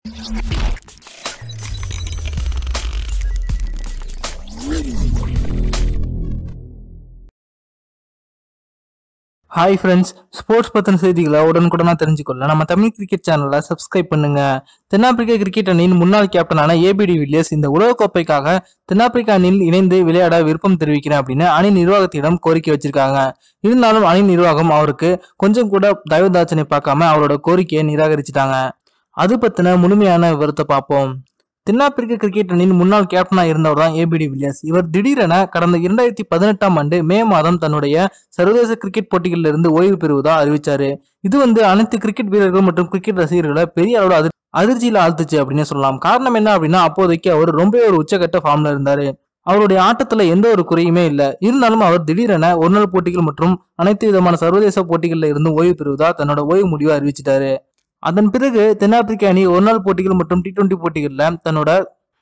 hi friends sports பற்றின செய்திகளை உடனுக்குடனா தெரிஞ்சுக்கொள்ள நம்ம தமிழ் கிரிக்கெட் சேனலை சப்ஸ்கிரைப் பண்ணுங்க தென்னாப்பிரிக்க கிரிக்கெட் அணியின் முன்னாள் கேப்டனான ஏபிடி வில்லியர்ஸ் இந்த உலகக்கோப்பைக்காக தென்னாப்பிரிக்க அணியில் இணைந்து விளையாட விருப்பம் தெரிவிக்கிறேன் அப்படின்னு அணி நிர்வாகத்திடம் கோரிக்கை வச்சிருக்காங்க இருந்தாலும் அணி நிர்வாகம் அவருக்கு கொஞ்சம் கூட தயவுதாட்சனை பார்க்காம அவரோட கோரிக்கையை நிராகரிச்சிட்டாங்க அது பத்தின முழுமையான விவரத்தை பார்ப்போம் தென்னாப்பிரிக்க கிரிக்கெட் அணியின் முன்னாள் கேப்டனா இருந்தவர் தான் ஏபிடி வில்லியர்ஸ் இவர் திடீரென கடந்த இரண்டாயிரத்தி பதினெட்டாம் ஆண்டு மே மாதம் தன்னுடைய சர்வதேச கிரிக்கெட் போட்டிகளில் இருந்து ஓய்வு பெறுவதா அறிவிச்சாரு இது வந்து அனைத்து கிரிக்கெட் வீரர்கள் மற்றும் கிரிக்கெட் ரசிகர்களை பெரிய அளவு அதிர் அதிர்ச்சியில ஆழ்த்துச்சு அப்படின்னு சொல்லலாம் காரணம் என்ன அப்படின்னா அப்போதைக்கு அவர் ரொம்ப ஒரு உச்சகட்ட ஃபார்ம்ல இருந்தாரு அவருடைய ஆட்டத்துல எந்த ஒரு குறையுமே இல்ல இருந்தாலும் அவர் திடீரென ஒருநாள் போட்டிகள் மற்றும் அனைத்து விதமான சர்வதேச போட்டிகளில் இருந்து ஓய்வு பெறுவதா தன்னோட ஓய்வு முடிவை அறிவிச்சிட்டாரு அதன் பிறகு தென்னாப்பிரிக்க அணி ஒருநாள் போட்டிகள் மற்றும் டி டுவெண்டி போட்டிகளில் தன்னோட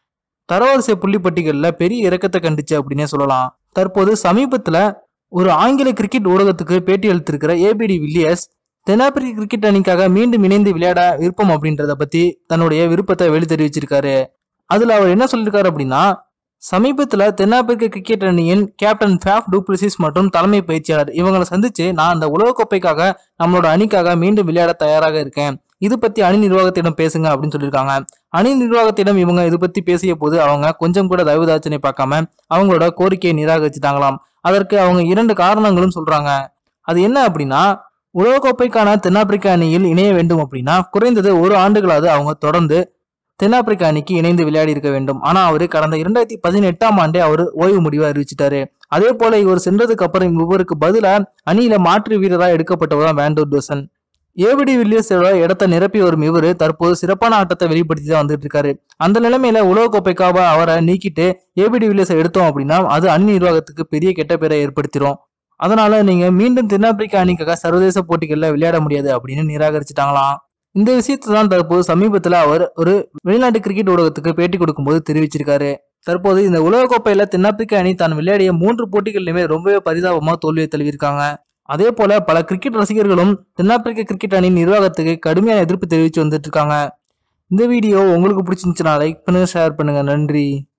தரவரிசை புள்ளி பட்டியலில் பெரிய இறக்கத்தை கண்டுச்சு அப்படின்னே சொல்லலாம் தற்போது சமீபத்தில் ஒரு ஆங்கில கிரிக்கெட் ஊடகத்துக்கு பேட்டி அளித்திருக்கிற ஏபிடி வில்லியர்ஸ் தென்னாப்பிரிக்க கிரிக்கெட் அணிக்காக மீண்டும் இணைந்து விளையாட விருப்பம் அப்படின்றத பத்தி தன்னுடைய விருப்பத்தை வெளி தெரிவிச்சிருக்காரு அதுல அவர் என்ன சொல்லியிருக்காரு அப்படின்னா சமீபத்துல தென்னாப்பிரிக்க கிரிக்கெட் அணியின் கேப்டன் ஃபேப் டூப்ளிசிஸ் மற்றும் தலைமை பயிற்சியாளர் இவங்களை சந்திச்சு நான் அந்த உலகக்கோப்பைக்காக நம்மளோட அணிக்காக மீண்டும் விளையாட தயாராக இருக்கேன் இது பத்தி அணி நிர்வாகத்திடம் பேசுங்க அப்படின்னு சொல்லியிருக்காங்க அணி நிர்வாகத்திடம் இவங்க இது பத்தி பேசிய போது அவங்க கொஞ்சம் கூட தயவுதாட்சனை பார்க்காம அவங்களோட கோரிக்கையை நிராகரிச்சுட்டாங்களாம் அதற்கு அவங்க இரண்டு காரணங்களும் சொல்றாங்க அது என்ன அப்படின்னா உலகக்கோப்பைக்கான தென்னாப்பிரிக்க அணியில் இணைய வேண்டும் அப்படின்னா குறைந்தது ஒரு ஆண்டுகளாவது அவங்க தொடர்ந்து தென்னாப்பிரிக்க அணிக்கு இணைந்து விளையாடி இருக்க வேண்டும் ஆனா அவரு கடந்த இரண்டாயிரத்தி பதினெட்டாம் ஆண்டே அவர் ஓய்வு முடிவை அறிவிச்சிட்டாரு அதே போல இவர் சென்றதுக்கு அப்புறம் இவருக்கு பதிலா அணியில மாற்று வீரராக எடுக்கப்பட்டவர் தான் வேண்டூர் டோசன் ஏபிடி வில்லியர்ஸோட இடத்தை நிரப்பி வரும் இவர் தற்போது சிறப்பான ஆட்டத்தை வெளிப்படுத்தி தான் வந்துட்டு இருக்காரு அந்த நிலைமையில உலகக்கோப்பைக்காக அவரை நீக்கிட்டு ஏபிடி வில்லியர்ஸை எடுத்தோம் அப்படின்னா அது அணி நிர்வாகத்துக்கு பெரிய கெட்ட பேரை ஏற்படுத்திடும் அதனால நீங்க மீண்டும் தென்னாப்பிரிக்க அணிக்காக சர்வதேச போட்டிகளில் விளையாட முடியாது அப்படின்னு நிராகரிச்சிட்டாங்களாம் இந்த விஷயத்தை தான் தற்போது சமீபத்தில் அவர் ஒரு வெளிநாட்டு கிரிக்கெட் ஊடகத்துக்கு பேட்டி கொடுக்கும்போது தெரிவிச்சிருக்காரு தற்போது இந்த உலகக்கோப்பையில தென்னாப்பிரிக்க அணி தான் விளையாடிய மூன்று போட்டிகளிலுமே ரொம்பவே பரிதாபமா தோல்வியை தழுவியிருக்காங்க அதே போல பல கிரிக்கெட் ரசிகர்களும் தென்னாப்பிரிக்க கிரிக்கெட் அணியின் நிர்வாகத்துக்கு கடுமையான எதிர்ப்பு தெரிவித்து வந்துட்டு இருக்காங்க இந்த வீடியோ உங்களுக்கு பிடிச்சிருந்துச்சுன்னா லைக் பண்ணுங்க ஷேர் பண்ணுங்க நன்றி